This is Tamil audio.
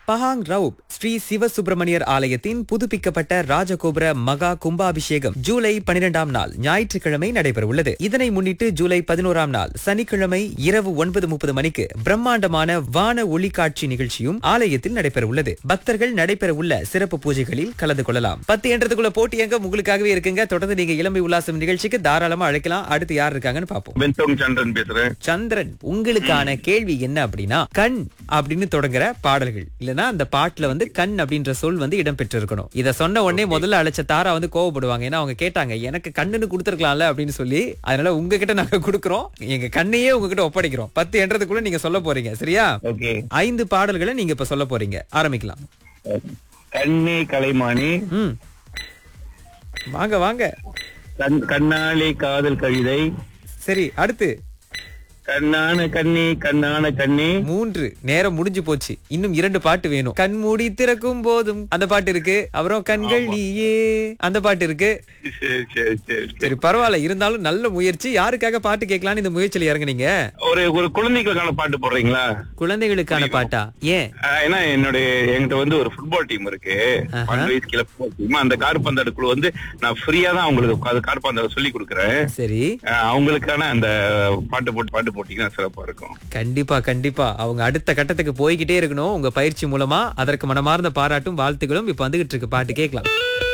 பஹாங் ரவுப் ஸ்ரீ சிவசுப்பிரமணியர் ஆலயத்தின் புதுப்பிக்கப்பட்ட ராஜகோபுர மகா கும்பாபிஷேகம் ஜூலை பனிரெண்டாம் நாள் ஞாயிற்றுக்கிழமை நடைபெறவுள்ளது இதனை முன்னிட்டு ஜூலை பதினோராம் நாள் சனிக்கிழமை இரவு ஒன்பது முப்பது மணிக்கு பிரம்மாண்டமான வான ஒளிக்காட்சி நிகழ்ச்சியும் ஆலயத்தில் நடைபெறவுள்ளது பக்தர்கள் நடைபெறவுள்ள சிறப்பு பூஜைகளில் கலந்து கொள்ளலாம் பத்து என்றதுக்குள்ள போட்டி எங்க உங்களுக்காகவே இருக்குங்க தொடர்ந்து நீங்க இளமை உல்லாசம் நிகழ்ச்சிக்கு தாராளமா அழைக்கலாம் அடுத்து யார் இருக்காங்கன்னு பாப்போம் பென்தோங் சந்திரன் பேசுறேன் சந்திரன் உங்களுக்கான கேள்வி என்ன அப்படின்னா கண் அப்படின்னு தொடங்குற பாடல்கள் இல்லனா அந்த பாட்டுல வந்து கண் அப்படின்ற சொல் வந்து இடம் பெற்றிருக்கணும் இத சொன்ன உடனே முதல்ல அழைச்ச தாரா வந்து கோவப்படுவாங்க ஏன்னா அவங்க கேட்டாங்க எனக்கு கண்ணுன்னு கொடுத்துருக்கலாம்ல அப்படின்னு சொல்லி அதனால உங்ககிட்ட நாங்க கொடுக்குறோம் எங்க கண்ணையே உங்ககிட்ட ஒப்படைக்கிறோம் பத்து என்றதுக்குள்ள நீங்க சொல்ல போறீங்க சரியா ஓகே ஐந்து பாடல்களை நீங்க இப்ப சொல்ல போறீங்க ஆரம்பிக்கலாம் கண்ணே கலைமானி ம் வாங்க வாங்க கண் கண்ணாலே காதல் கவிதை சரி அடுத்து கண்ணான கண்ணே கண்ணான கண்ணே மூன்று நேரம் முடிஞ்சு போச்சு இன்னும் இரண்டு பாட்டு வேணும் கண் மூடி திறக்கும் போதும் அந்த பாட்டு இருக்கு அப்புறம் கண்கள் நீயே அந்த பாட்டு இருக்கு சரி சரி சரி சரி. சரி பரவாயில்ல இருந்தாலும் நல்ல முயற்சி யாருக்காக பாட்டு கேட்கலாம்னு இந்த முயற்சியில இறங்குனீங்க ஒரு ஒரு குழந்தைகளுக்கான பாட்டு போடுறீங்களா குழந்தைகளுக்கான பாட்டா ஏன் ஆஹ் ஏன்னா என்னுடைய என்கிட்ட வந்து ஒரு ஃபுட்பால் டீம் இருக்கு ஆஹா. பன்னெண்டு வயசு கீழே ஃபுட்பால் டீம் அந்த கார்பந்தாடு குழு வந்து நான் ஃப்ரீயா தான் அவங்களுக்கு அது கார்பந்தாட சொல்லி கொடுக்குறேன் சரி ஆஹ் அவங்களுக்கான அந்த பாட்டு போட்டு பாட்டு போட்டீங்கன்னா சிறப்பா இருக்கும் கண்டிப்பா கண்டிப்பா அவங்க அடுத்த கட்டத்துக்கு போய்கிட்டே இருக்கணும் உங்க பயிற்சி மூலமா அதற்கு மனமார்ந்த பாராட்டும் வாழ்த்துக்களும் இப்ப வந்துகிட்டு இருக்கு பாட்டு கேட்கலாம்